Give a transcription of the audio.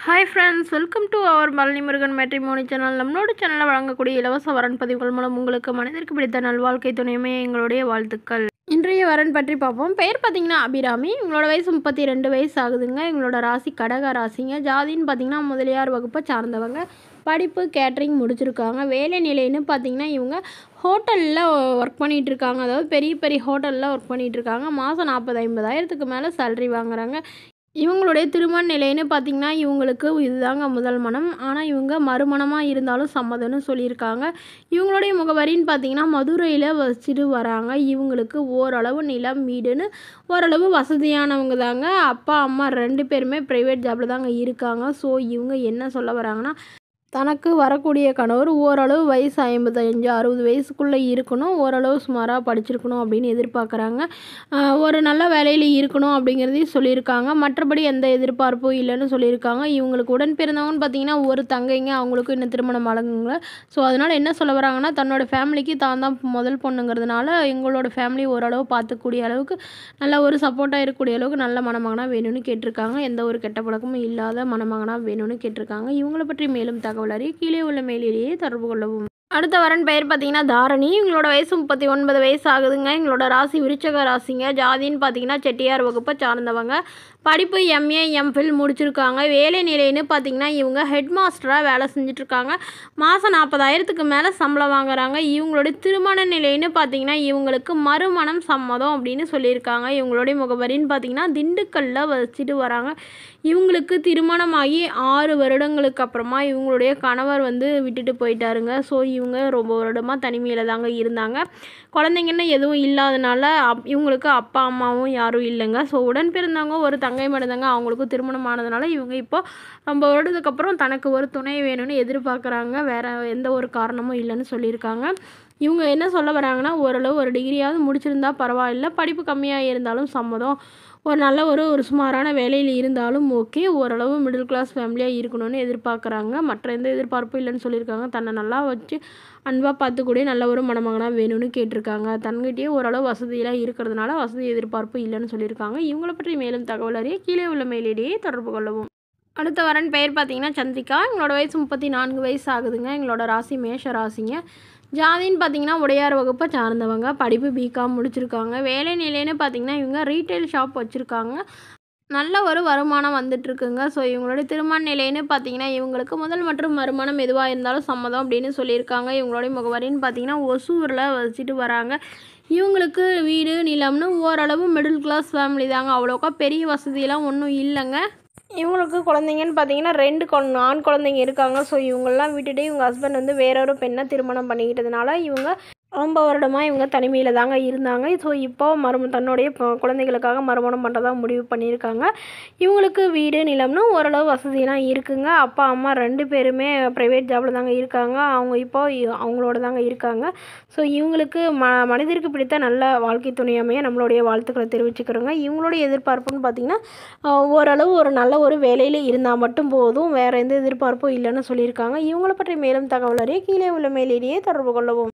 hi friends welcome to our Palani Murugan matrimony channel நம்மளோட சேனலில் வழங்கக்கூடிய இலவச வரன் பதிவுகள் மூலம் உங்களுக்கு மனிதருக்கு பிடித்த நல்வாழ்க்கை துணையுமே எங்களுடைய வாழ்த்துக்கள் இன்றைய வரன் பற்றி பார்ப்போம் பெயர் பார்த்தீங்கன்னா அபிராமி இவங்களோட வயசு முப்பத்தி ரெண்டு வயசு ஆகுதுங்க இவங்களோட ராசி கடக ராசிங்க ஜாதின்னு பார்த்தீங்கன்னா முதலியார் வகுப்பை சார்ந்தவங்க படிப்பு கேட்ரிங் முடிச்சிருக்காங்க வேலை நிலைன்னு பார்த்தீங்கன்னா இவங்க ஹோட்டலில் ஒர்க் பண்ணிகிட்டு இருக்காங்க அதாவது பெரிய பெரிய ஹோட்டலில் ஒர்க் பண்ணிகிட்டு இருக்காங்க மாதம் நாற்பது ஐம்பதாயிரத்துக்கு மேலே சேலரி வாங்குறாங்க இவங்களுடைய திருமண நிலைன்னு பார்த்திங்கன்னா இவங்களுக்கு இதுதாங்க முதல் மனம் ஆனால் இவங்க மறுமணமாக இருந்தாலும் சம்மதம்னு சொல்லியிருக்காங்க இவங்களுடைய முகவரின்னு பார்த்தீங்கன்னா மதுரையில் வச்சுட்டு வராங்க இவங்களுக்கு ஓரளவு நிலம் வீடுன்னு ஓரளவு வசதியானவங்க தாங்க அப்பா அம்மா ரெண்டு பேருமே ப்ரைவேட் ஜாபில் தாங்க இருக்காங்க ஸோ இவங்க என்ன சொல்ல வராங்கன்னா தனக்கு வரக்கூடிய கணவர் ஓரளவு வயசு ஐம்பத்தஞ்சு அறுபது வயசுக்குள்ளே இருக்கணும் ஓரளவு சுமாராக படிச்சிருக்கணும் அப்படின்னு எதிர்பார்க்குறாங்க ஆஹ் ஒரு நல்ல வேலையில் இருக்கணும் அப்படிங்கிறதையும் சொல்லியிருக்காங்க மற்றபடி எந்த எதிர்பார்ப்பும் இல்லைன்னு சொல்லியிருக்காங்க இவங்களுக்கு உடன் பிறந்தவங்கன்னு பார்த்தீங்கன்னா ஒரு தங்கைங்க அவங்களுக்கும் இன்னும் திருமணம் ஆளுங்க ஸோ அதனால் என்ன சொல்ல வராங்கன்னா தன்னோட ஃபேமிலிக்கு தான் தான் முதல் பொண்ணுங்கிறதுனால எங்களோட ஃபேமிலி ஓரளவு பார்த்துக்கூடிய அளவுக்கு நல்ல ஒரு சப்போர்ட்டாக இருக்கக்கூடிய அளவுக்கு நல்ல மணமகனாக வேணும்னு கேட்டிருக்காங்க எந்த ஒரு கெட்ட பழக்கமும் இல்லாத மணமகனாக வேணும்னு கேட்டிருக்காங்க இவங்கள பற்றி மேலும் தகவல் அறிய கீழே உள்ள மேலேயே தொடர்பு கொள்ளவும் அடுத்த வரன் பெயர் பார்த்தீங்கன்னா தாரணி இவங்களோட வயசு முப்பத்தி ஒன்பது வயசு ஆகுதுங்க எங்களோட ராசி விருச்சக ராசிங்க ஜாதின்னு பார்த்தீங்கன்னா செட்டியார் வகுப்பை சார்ந்தவங்க படிப்பு எம்ஏ எம்ஃபில் முடிச்சிருக்காங்க வேலை நிலைன்னு பார்த்தீங்கன்னா இவங்க ஹெட் மாஸ்டராக வேலை செஞ்சிட்ருக்காங்க மாதம் நாற்பதாயிரத்துக்கு மேலே சம்பளம் வாங்குறாங்க இவங்களுடைய திருமண நிலைன்னு பார்த்தீங்கன்னா இவங்களுக்கு மறுமணம் சம்மதம் அப்படின்னு சொல்லியிருக்காங்க இவங்களுடைய முகவரின்னு பார்த்தீங்கன்னா திண்டுக்கல்லில் வச்சுட்டு வராங்க இவங்களுக்கு திருமணமாகி ஆறு வருடங்களுக்கு அப்புறமா இவங்களுடைய கணவர் வந்து விட்டுட்டு போயிட்டாருங்க ஸோ இவங்க ரொம்ப வருடமாக தனிமையில் தாங்க இருந்தாங்க குழந்தைங்கன்னு எதுவும் இல்லாதனால அப் இவங்களுக்கு அப்பா அம்மாவும் யாரும் இல்லைங்க ஸோ உடன் பிறந்தவங்க ஒரு தங்கை மட்டும்தாங்க அவங்களுக்கும் திருமணம் ஆனதுனால இவங்க இப்போ ரொம்ப வருடத்துக்கு அப்புறம் தனக்கு ஒரு துணை வேணும்னு எதிர்பார்க்குறாங்க வேறு எந்த ஒரு காரணமும் இல்லைன்னு சொல்லியிருக்காங்க இவங்க என்ன சொல்ல வராங்கன்னா ஓரளவு ஒரு டிகிரியாவது முடிச்சிருந்தா பரவாயில்ல படிப்பு கம்மியாக இருந்தாலும் சம்மதம் ஒரு நல்ல ஒரு ஒரு சுமாரான வேலையில் இருந்தாலும் ஓகே ஓரளவு மிடில் கிளாஸ் ஃபேமிலியாக இருக்கணும்னு எதிர்பார்க்குறாங்க மற்ற எந்த எதிர்பார்ப்பும் இல்லைன்னு சொல்லியிருக்காங்க தன்னை நல்லா வச்சு அன்பாக பார்த்துக்கூடிய நல்ல ஒரு மணமகனாக வேணும்னு கேட்டிருக்காங்க தன்கிட்டயே ஓரளவு வசதியெல்லாம் இருக்கிறதுனால வசதி எதிர்பார்ப்பு இல்லைன்னு சொல்லியிருக்காங்க இவங்கள பற்றி மேலும் தகவல் அறிய கீழே உள்ள மேலேயே தொடர்பு கொள்ளவும் அடுத்த வரன் பெயர் பார்த்தீங்கன்னா சந்திரிகா எங்களோட வயசு முப்பத்தி நான்கு வயசு ஆகுதுங்க எங்களோட ராசி மேஷ ராசிங்க ஜாதின்னு பார்த்தீங்கன்னா உடையார் வகுப்பை சார்ந்தவங்க படிப்பு பிகாம் முடிச்சிருக்காங்க வேலை நிலைன்னு பார்த்தீங்கன்னா இவங்க ரீட்டைல் ஷாப் வச்சுருக்காங்க நல்ல ஒரு வருமானம் வந்துட்டுருக்குங்க ஸோ இவங்களோட திருமண நிலைன்னு பார்த்தீங்கன்னா இவங்களுக்கு முதல் மற்றும் மறுமணம் எதுவாக இருந்தாலும் சம்மதம் அப்படின்னு சொல்லியிருக்காங்க இவங்களுடைய முகவரின்னு பார்த்தீங்கன்னா ஒசூரில் வச்சுட்டு வராங்க இவங்களுக்கு வீடு நிலம்னு ஓரளவு மிடில் கிளாஸ் ஃபேமிலி தாங்க அவ்வளோக்கா பெரிய வசதியெல்லாம் ஒன்றும் இல்லைங்க இவங்களுக்கு குழந்தைங்கன்னு பார்த்தீங்கன்னா ரெண்டு கொ- ஆண் குழந்தைங்க இருக்காங்க ஸோ இவங்கெல்லாம் விட்டுட்டு இவங்க ஹஸ்பண்ட் வந்து வேற ஒரு பெண்ணை திருமணம் பண்ணிக்கிட்டதுனால இவங்க ரொம்ப வருடமாக இவங்க தனிமையில் தாங்க இருந்தாங்க ஸோ இப்போ மறும தன்னுடைய பொ- குழந்தைகளுக்காக மறுமணம் பண்ணுறதா முடிவு பண்ணியிருக்காங்க இவங்களுக்கு வீடு நிலம்னு ஓரளவு வசதியெல்லாம் இருக்குங்க அப்பா அம்மா ரெண்டு பேருமே ப்ரைவேட் ஜாபில் தாங்க இருக்காங்க அவங்க இப்போ இ- அவங்களோட தாங்க இருக்காங்க ஸோ இவங்களுக்கு ம மனிதருக்கு பிடித்த நல்ல வாழ்க்கை துணையாமையை நம்மளுடைய வாழ்த்துக்களை தெரிவிச்சுக்கிறோங்க இவங்களுடைய எதிர்பார்ப்புன்னு பார்த்தீங்கன்னா ஆஹ், ஓரளவு ஒரு நல்ல ஒரு வேலையில் இருந்தால் மட்டும் போதும் வேறு எந்த எதிர்பார்ப்பும் இல்லைன்னு சொல்லியிருக்காங்க இவங்கள பற்றி மேலும் தகவல் அறிய கீழே உள்ள மேலேயே தொடர்பு கொள்ளவும்